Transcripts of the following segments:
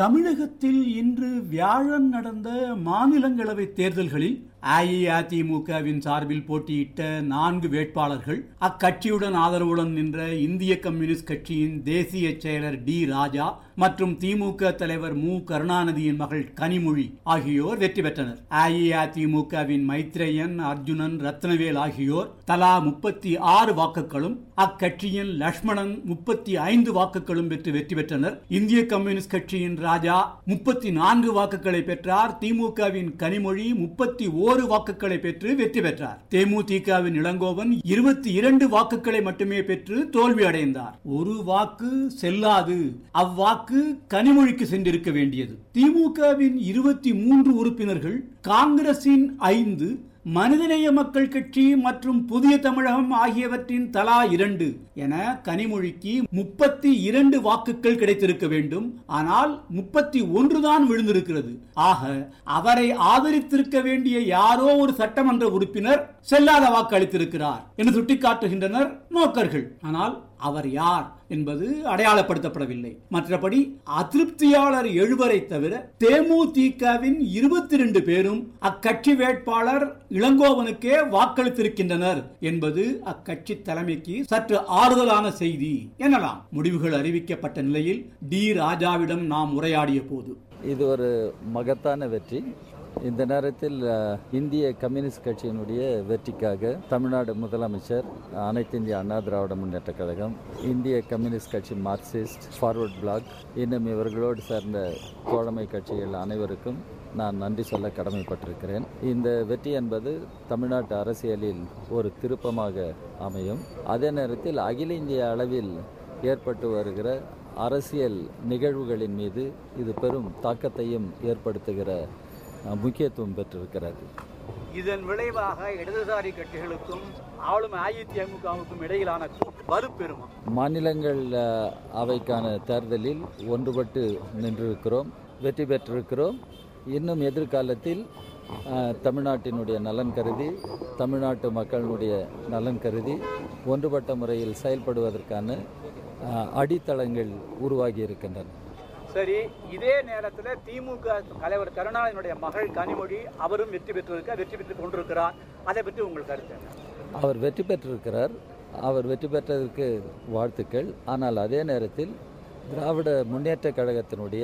தமிழகத்தில் இன்று வியாழன் நடந்த மாநிலங்களவை தேர்தல்களில் அஇஅதிமுகவின் சார்பில் போட்டியிட்ட நான்கு வேட்பாளர்கள் அக்கட்சியுடன் ஆதரவுடன் நின்ற இந்திய கம்யூனிஸ்ட் கட்சியின் தேசிய செயலர் டி ராஜா மற்றும் திமுக தலைவர் மு கருணாநிதியின் மகள் கனிமொழி ஆகியோர் வெற்றி பெற்றனர் அஇஅதிமுகவின் மைத்ரேயன் அர்ஜுனன் ரத்னவேல் ஆகியோர் தலா முப்பத்தி ஆறு வாக்குகளும் அக்கட்சியின் லட்சுமணன் முப்பத்தி ஐந்து வாக்குகளும் பெற்று வெற்றி பெற்றனர் இந்திய கம்யூனிஸ்ட் கட்சியின் ராஜா முப்பத்தி நான்கு வாக்குகளை பெற்றார் திமுகவின் கனிமொழி முப்பத்தி ஓரு வாக்குகளை பெற்று வெற்றி பெற்றார் தேமுதிகவின் இளங்கோவன் இருபத்தி இரண்டு வாக்குகளை மட்டுமே பெற்று தோல்வி அடைந்தார் ஒரு வாக்கு செல்லாது அவ்வாக்கு கனிமொழிக்கு சென்றிருக்க வேண்டியது திமுகவின் இருபத்தி மூன்று உறுப்பினர்கள் காங்கிரசின் ஐந்து மனிதநேய மக்கள் கட்சி மற்றும் புதிய தமிழகம் ஆகியவற்றின் தலா இரண்டு என கனிமொழிக்கு முப்பத்தி இரண்டு வாக்குகள் கிடைத்திருக்க வேண்டும் ஆனால் முப்பத்தி ஒன்றுதான் விழுந்திருக்கிறது ஆக அவரை ஆதரித்திருக்க வேண்டிய யாரோ ஒரு சட்டமன்ற உறுப்பினர் செல்லாத வாக்கு அளித்திருக்கிறார் என்று சுட்டிக்காட்டுகின்றனர் நோக்கர்கள் ஆனால் அவர் யார் என்பது அடையாளப்படுத்தப்படவில்லை மற்றபடி அதிருப்தியாளர் எழுவரை தவிர தேமுதிகவின் இருபத்தி ரெண்டு பேரும் அக்கட்சி வேட்பாளர் இளங்கோவனுக்கே வாக்களித்திருக்கின்றனர் என்பது அக்கட்சி தலைமைக்கு சற்று ஆறுதலான செய்தி எனலாம் முடிவுகள் அறிவிக்கப்பட்ட நிலையில் டி ராஜாவிடம் நாம் உரையாடிய போது இது ஒரு மகத்தான வெற்றி இந்த நேரத்தில் அஹ், இந்திய கம்யூனிஸ்ட் கட்சியினுடைய வெற்றிக்காக தமிழ்நாடு முதலமைச்சர் அனைத்து இந்திய அண்ணா திராவிட முன்னேற்ற கழகம் இந்திய கம்யூனிஸ்ட் கட்சி மார்க்சிஸ்ட் ஃபார்வர்ட் பிளாக் இன்னும் இவர்களோடு சேர்ந்த தோழமை கட்சிகள் அனைவருக்கும் நான் நன்றி சொல்ல கடமைப்பட்டிருக்கிறேன் இந்த வெற்றி என்பது தமிழ்நாட்டு அரசியலில் ஒரு திருப்பமாக அமையும் அதே நேரத்தில் அகில இந்திய அளவில் ஏற்பட்டு வருகிற அரசியல் நிகழ்வுகளின் மீது இது பெரும் தாக்கத்தையும் ஏற்படுத்துகிற அஹ், முக்கியத்துவம் பெற்றிருக்கிறது இதன் விளைவாக இடதுசாரி கட்சிகளுக்கும் ஆளும் அஇஅதிமுகவுக்கும் இடையிலான வலுப்பெறுமா மாநிலங்கள் அஹ், அவைக்கான தேர்தலில் ஒன்றுபட்டு நின்றிருக்கிறோம் வெற்றி பெற்றிருக்கிறோம் இன்னும் எதிர்காலத்தில் அஹ், தமிழ்நாட்டினுடைய நலன் கருதி தமிழ்நாட்டு மக்களினுடைய நலன் கருதி ஒன்றுபட்ட முறையில் செயல்படுவதற்கான அஹ், அடித்தளங்கள் உருவாகி இருக்கின்றன சரி இதே நேரத்தில் திமுக தலைவர் கருணாநிதியினுடைய மகள் கனிமொழி அவரும் வெற்றி பெற்றிருக்க வெற்றி பெற்றுக் கொண்டிருக்கிறார் அதை பற்றி உங்கள் கருத்து என்ன அவர் வெற்றி பெற்றிருக்கிறார் அவர் வெற்றி பெற்றதற்கு வாழ்த்துக்கள் ஆனால் அதே நேரத்தில் திராவிட முன்னேற்றக் கழகத்தினுடைய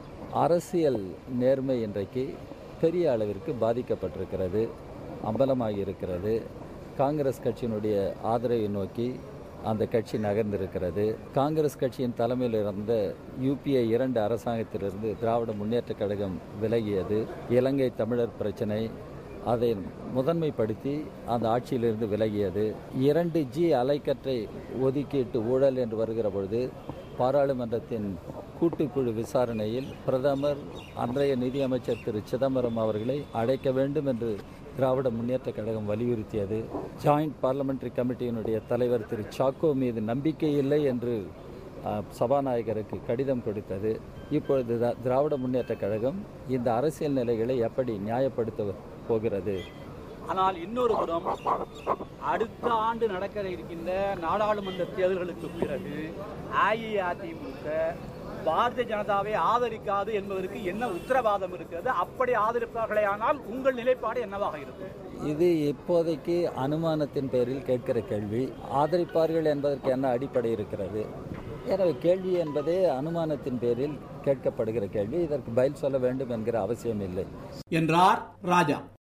அரசியல் நேர்மை இன்றைக்கு பெரிய அளவிற்கு பாதிக்கப்பட்டிருக்கிறது அம்பலமாகி இருக்கிறது காங்கிரஸ் கட்சியினுடைய ஆதரவை நோக்கி அந்த கட்சி நகர்ந்திருக்கிறது காங்கிரஸ் கட்சியின் தலைமையில் இருந்த யூபிஏ இரண்டு அரசாங்கத்திலிருந்து திராவிட முன்னேற்றக் கழகம் விலகியது இலங்கை தமிழர் பிரச்சனை அதை முதன்மைப்படுத்தி அந்த ஆட்சியிலிருந்து விலகியது இரண்டு ஜி அலைக்கற்றை ஒதுக்கீட்டு ஊழல் என்று வருகிற பொழுது பாராளுமன்றத்தின் கூட்டுக்குழு விசாரணையில் பிரதமர் அன்றைய நிதியமைச்சர் திரு சிதம்பரம் அவர்களை அழைக்க வேண்டும் என்று திராவிட முன்னேற்றக் கழகம் வலியுறுத்தியது ஜாயிண்ட் பார்லமெண்டரி கமிட்டியினுடைய தலைவர் திரு சாக்கோ மீது நம்பிக்கை இல்லை என்று அஹ், சபாநாயகருக்கு கடிதம் கொடுத்தது இப்பொழுது த- திராவிட முன்னேற்றக் கழகம் இந்த அரசியல் நிலைகளை எப்படி நியாயப்படுத்த போகிறது ஆனால் இன்னொரு புறம் அடுத்த ஆண்டு நடக்க இருக்கின்ற நாடாளுமன்ற தேர்தல்களுக்கு பிறகு அஇஅதிமுக பாரதிய ஜனதாவை ஆதரிக்காது என்பதற்கு என்ன உத்தரவாதம் இருக்கிறது அப்படி ஆதரிப்பார்களே ஆனால் உங்கள் நிலைப்பாடு என்னவாக இருக்கும் இது இப்போதைக்கு அனுமானத்தின் பேரில் கேட்கிற கேள்வி ஆதரிப்பார்கள் என்பதற்கு என்ன அடிப்படை இருக்கிறது எனவே கேள்வி என்பதே அனுமானத்தின் பேரில் கேட்கப்படுகிற கேள்வி இதற்கு பதில் சொல்ல வேண்டும் என்கிற அவசியம் இல்லை என்றார் ராஜா